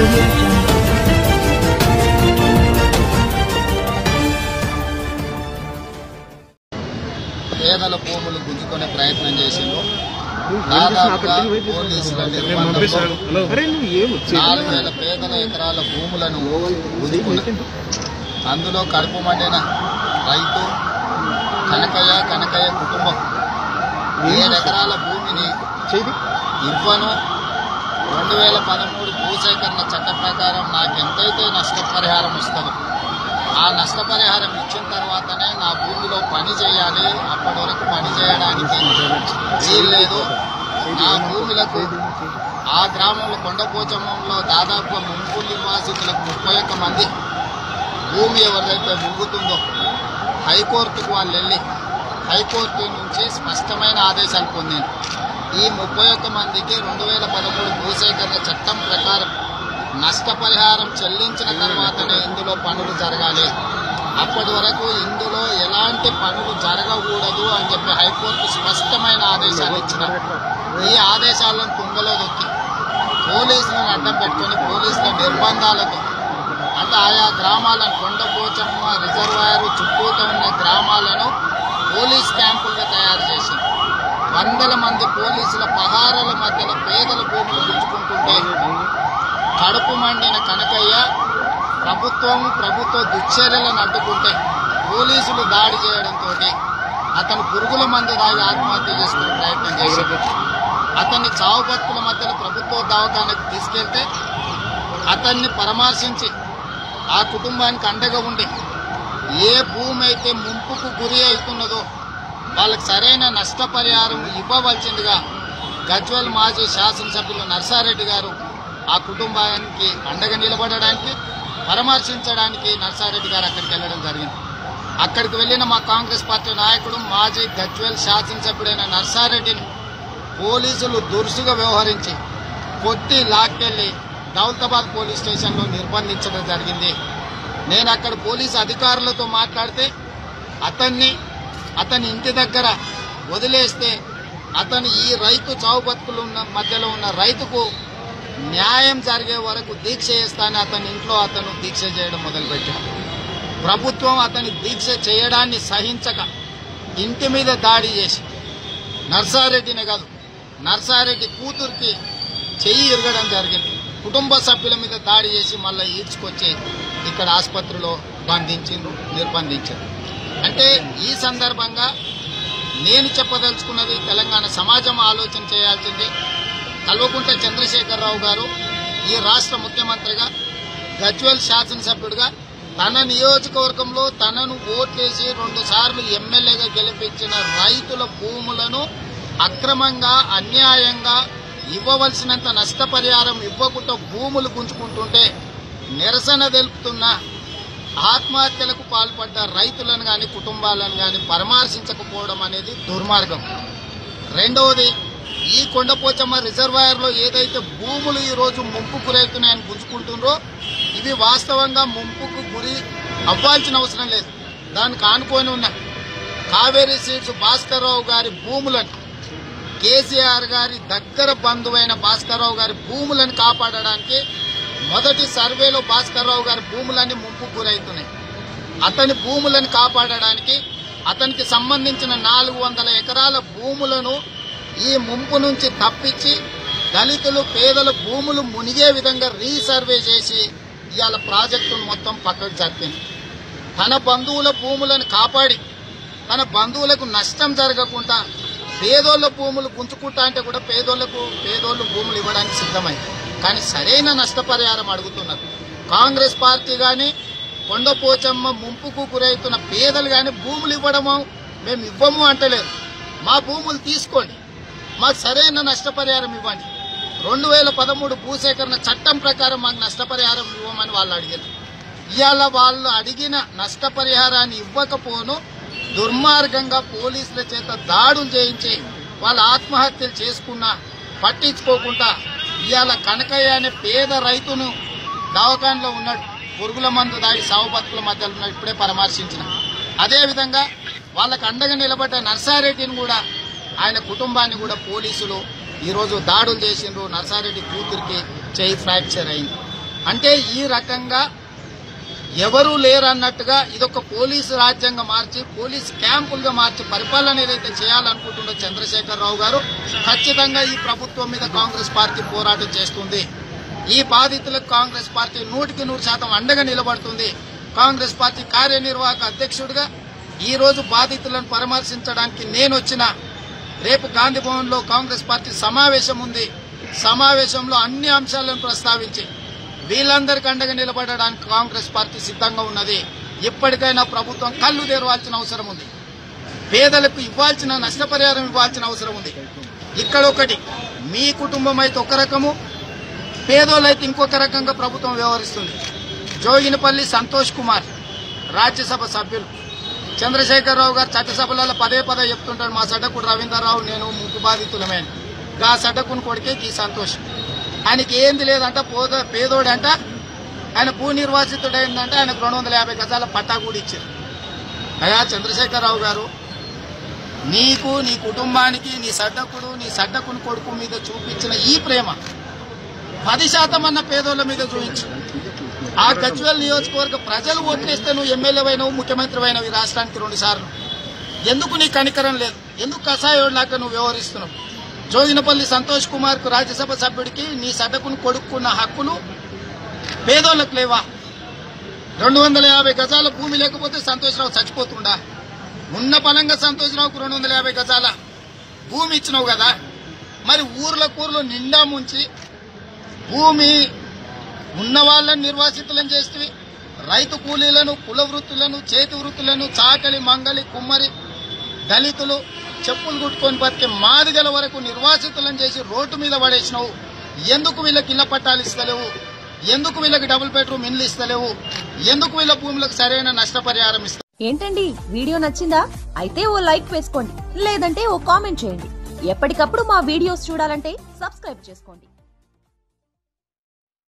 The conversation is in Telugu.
audio jungle. పేదల భూములు గుంజుకునే ప్రయత్నం చేసిండు దాదాపుగా పోలీసుల నిర్బంధంతో నాలుగు వేల పేదల ఎకరాల భూములను గుంజుకున్నారు అందులో కడుపు మండిన రైతు కనకయ్య కనకయ్య కుటుంబం ఏడు ఎకరాల భూమిని ఇవ్వను రెండు వేల పదమూడు భూసేకరణ చట్ట ప్రకారం నాకు ఎంతైతే నష్టపరిహారం వస్తుందో ఆ నష్టపరిహారం ఇచ్చిన తర్వాతనే నా భూమిలో పని చేయాలి అప్పటి వరకు పని చేయడానికి వీల్లేదు నా భూములకు ఆ గ్రామంలో కొండపోచమంలో దాదాపు ముంపు నిర్వాసితులకు ముప్పై ఒక్క మంది భూమి ఎవరిదైతే మురుగుతుందో హైకోర్టుకు వాళ్ళు వెళ్ళి హైకోర్టు నుంచి స్పష్టమైన ఆదేశాలు పొందింది ఈ ముప్పై ఒక్క మందికి రెండు వేల పదమూడు భూసేకరణ చట్టం ప్రకారం నష్టపరిహారం చెల్లించిన తర్వాతనే ఇందులో పనులు జరగాలి అప్పటి వరకు ఇందులో ఎలాంటి పనులు జరగకూడదు అని చెప్పి హైకోర్టు స్పష్టమైన ఆదేశాలు ఇచ్చినారు ఈ ఆదేశాలను తుంగలో దొక్కి పోలీసులను అడ్డం పెట్టుకొని పోలీసుల నిర్బంధాలతో అంటే ఆయా గ్రామాలను కొండపోచమ్మ రిజర్వాయర్ చుట్టూతో ఉన్న గ్రామాలను పోలీస్ క్యాంపులుగా తయారు చేసింది వందల మంది పోలీసుల పహారాల మధ్యలో పేదల భూములు గుంజుకుంటుంటే కడుపు మండిన కనకయ్య ప్రభుత్వం ప్రభుత్వ దుశ్చర్యలను అడ్డుకుంటే పోలీసులు దాడి చేయడంతో అతను పురుగుల మందు దాగి ఆత్మహత్య చేసుకునే ప్రయత్నం చేశాడు అతన్ని చావు బతుకుల మధ్యలో ప్రభుత్వ దవాఖానకు తీసుకెళ్తే అతన్ని పరామర్శించి ఆ కుటుంబానికి అండగా ఉండి ఏ భూమి అయితే ముంపుకు గురి అవుతున్నదో వాళ్ళకి సరైన నష్టపరిహారం ఇవ్వవలసిందిగా గజ్వల్ మాజీ శాసనసభ్యులు నర్సారెడ్డి గారు ఆ కుటుంబానికి అండగా నిలబడడానికి పరామర్శించడానికి నర్సారెడ్డి గారు అక్కడికి వెళ్ళడం జరిగింది అక్కడికి వెళ్ళిన మా కాంగ్రెస్ పార్టీ నాయకుడు మాజీ గజ్వల్ శాసనసభ్యుడైన నర్సారెడ్డిని పోలీసులు దురుసుగా వ్యవహరించి కొట్టి లాక్కెళ్లి దౌలతాబాద్ పోలీస్ స్టేషన్లో నిర్బంధించడం జరిగింది నేను అక్కడ పోలీసు అధికారులతో మాట్లాడితే అతన్ని అతని ఇంటి దగ్గర వదిలేస్తే అతను ఈ రైతు చావు బతుకులు ఉన్న మధ్యలో ఉన్న రైతుకు న్యాయం జరిగే వరకు దీక్ష చేస్తానని అతని ఇంట్లో అతను దీక్ష చేయడం మొదలుపెట్టాడు ప్రభుత్వం అతని దీక్ష చేయడాన్ని సహించక ఇంటి మీద దాడి చేసి నర్సారెడ్డినే కాదు నర్సారెడ్డి కూతురికి చెయ్యి ఇరగడం జరిగింది కుటుంబ సభ్యుల మీద దాడి చేసి మళ్ళీ ఈడ్చుకొచ్చి ఇక్కడ ఆసుపత్రిలో బంధించిండ్రు నిర్బంధించారు అంటే ఈ సందర్భంగా నేను చెప్పదలుచుకున్నది తెలంగాణ సమాజం ఆలోచన చేయాల్సింది కల్వకుంట్ల చంద్రశేఖరరావు గారు ఈ రాష్ట్ర ముఖ్యమంత్రిగా గజ్వల్ శాసనసభ్యుడిగా తన నియోజకవర్గంలో తనను ఓట్లేసి రెండు సార్లు ఎమ్మెల్యేగా గెలిపించిన రైతుల భూములను అక్రమంగా అన్యాయంగా ఇవ్వవలసినంత నష్టపరిహారం ఇవ్వకుండా భూములు గుంజుకుంటుంటే నిరసన తెలుపుతున్న ఆత్మహత్యలకు పాల్పడ్డ రైతులను కానీ కుటుంబాలను కానీ పరామర్శించకపోవడం అనేది దుర్మార్గం రెండవది ఈ కొండపోచమ్మ రిజర్వాయర్లో ఏదైతే భూములు ఈ రోజు ముంపు గురవుతున్నాయని గుంజుకుంటుండ్రో ఇవి వాస్తవంగా ముంపుకు గురి అవ్వాల్సిన అవసరం లేదు దానికి ఆనుకొని ఉన్న కావేరీ సీడ్స్ భాస్కర్రావు గారి భూములను కేసీఆర్ గారి దగ్గర బంధువైన భాస్కర్రావు గారి భూములను కాపాడడానికి మొదటి సర్వేలో భాస్కర్రావు గారి భూములన్నీ ముంపు గురవుతున్నాయి అతని భూములను కాపాడడానికి అతనికి సంబంధించిన నాలుగు వందల ఎకరాల భూములను ఈ ముంపు నుంచి తప్పించి దళితులు పేదల భూములు మునిగే విధంగా రీసర్వే చేసి ఇవాళ ప్రాజెక్టును మొత్తం పక్కకు జరిపింది తన బంధువుల భూములను కాపాడి తన బంధువులకు నష్టం జరగకుండా పేదోళ్ళ భూములు గుంజుకుంటా అంటే కూడా పేదోళ్లకు పేదోళ్ళు భూములు ఇవ్వడానికి సిద్ధమైంది కానీ సరైన నష్టపరిహారం అడుగుతున్నారు కాంగ్రెస్ పార్టీ కానీ కొండపోచమ్మ ముంపుకు గురవుతున్న పేదలు కానీ భూములు ఇవ్వడము మేము ఇవ్వము అంటలేదు మా భూములు తీసుకోండి మాకు సరైన నష్టపరిహారం ఇవ్వండి రెండు వేల పదమూడు భూసేకరణ చట్టం ప్రకారం మాకు నష్టపరిహారం ఇవ్వమని వాళ్ళు అడిగారు ఇవాళ వాళ్ళు అడిగిన నష్టపరిహారాన్ని ఇవ్వకపోను దుర్మార్గంగా పోలీసుల చేత దాడులు చేయించి వాళ్ళ ఆత్మహత్యలు చేసుకున్నా పట్టించుకోకుండా ఇవాళ కనకయ్య అనే పేద రైతును దవాఖానలో ఉన్నాడు పురుగుల మందు దాగి సావు బతుకుల మధ్యలో ఉన్నాడు ఇప్పుడే పరామర్శించిన అదేవిధంగా వాళ్ళకు అండగా నిలబడ్డ నర్సారెడ్డిని కూడా ఆయన కుటుంబాన్ని కూడా పోలీసులు ఈరోజు దాడులు చేసిండ్రు నర్సారెడ్డి కూతురికి చేయి ఫ్రాక్చర్ అయింది అంటే ఈ రకంగా ఎవరూ లేరు అన్నట్టుగా ఇదొక పోలీసు రాజ్యంగా మార్చి పోలీస్ క్యాంపులుగా మార్చి పరిపాలన ఏదైతే చేయాలనుకుంటుండో చంద్రశేఖరరావు గారు ఖచ్చితంగా ఈ ప్రభుత్వం మీద కాంగ్రెస్ పార్టీ పోరాటం చేస్తుంది ఈ బాధితులకు కాంగ్రెస్ పార్టీ నూటికి నూరు శాతం అండగా నిలబడుతుంది కాంగ్రెస్ పార్టీ కార్యనిర్వాహక అధ్యక్షుడిగా ఈ రోజు బాధితులను పరామర్శించడానికి నేను వచ్చిన రేపు గాంధీ భవన్ లో కాంగ్రెస్ పార్టీ సమావేశం ఉంది సమావేశంలో అన్ని అంశాలను ప్రస్తావించి వీళ్ళందరికీ అండగా నిలబడడానికి కాంగ్రెస్ పార్టీ సిద్ధంగా ఉన్నది ఇప్పటికైనా ప్రభుత్వం కళ్ళు తెరవాల్సిన అవసరం ఉంది పేదలకు ఇవ్వాల్సిన నష్టపరిహారం ఇవ్వాల్సిన అవసరం ఉంది ఇక్కడ ఒకటి మీ కుటుంబం అయితే ఒక రకము పేదోళ్ళైతే ఇంకొక రకంగా ప్రభుత్వం వ్యవహరిస్తుంది జోగినపల్లి సంతోష్ కుమార్ రాజ్యసభ సభ్యులు చంద్రశేఖరరావు గారు చట్టసభలలో పదే పదే చెప్తుంటాడు మా సడ్డకుడు రవీంద్రరావు నేను ముక్కు బాధితులమే అని. గా సడ్డకుని కొడికే ఈ సంతోష్ ఆయనకి ఏంది లేదంట పోద పేదోడంట ఆయన భూ నిర్వాసితుడైందంటే ఆయనకు రెండు వందల యాభై గజాల పట్టా కూడా ఇచ్చారు అయ్యా చంద్రశేఖరరావు గారు నీకు నీ కుటుంబానికి నీ సడ్డకుడు నీ సడ్డకుని కొడుకు మీద చూపించిన ఈ ప్రేమ పది శాతం అన్న పేదోళ్ళ మీద చూపించు ఆ గజ్వేల్ నియోజకవర్గ ప్రజలు ఓట్లేస్తే నువ్వు ఎమ్మెల్యే అయినవు ముఖ్యమంత్రి అయినవు ఈ రాష్ట్రానికి రెండు సార్లు ఎందుకు నీ కనికరం లేదు ఎందుకు కషాయోడ్లాగా నువ్వు వ్యవహరిస్తున్నావు జోగినపల్లి సంతోష్ కుమార్ కు రాజ్యసభ సభ్యుడికి నీ సడ్డకుని కొడుకున్న హక్కులు పేదోళ్ళకు లేవా రెండు వందల యాభై గజాల భూమి లేకపోతే సంతోషరావు చచ్చిపోతుండా ఉన్న పలంగా సంతోషరావుకు రెండు వందల యాభై గజాల భూమి ఇచ్చినావు కదా మరి ఊర్ల కూరలు నిండా ముంచి భూమి ఉన్న వాళ్ళని నిర్వాసితులను చేస్తే రైతు కూలీలను కుల వృత్తులను చేతి వృత్తులను చాకలి మంగలి కుమ్మరి దళితులు చెప్పులు కుట్టుకొని బతికే మాదిగల వరకు నిర్వాసితులను చేసి రోడ్డు మీద పడేసినావు ఎందుకు వీళ్ళకి ఇళ్ల పట్టాలు ఇస్తలేవు ఎందుకు వీళ్ళకి డబుల్ బెడ్రూమ్ ఇండ్లు ఇస్తలేవు ఎందుకు వీళ్ళ భూములకు సరైన నష్టపరిహారం ఇస్తలేవు ఏంటండి వీడియో నచ్చిందా అయితే ఓ లైక్ వేసుకోండి లేదంటే ఓ కామెంట్ చేయండి ఎప్పటికప్పుడు మా వీడియోస్ చూడాలంటే సబ్స్క్రైబ్ చేసుకోండి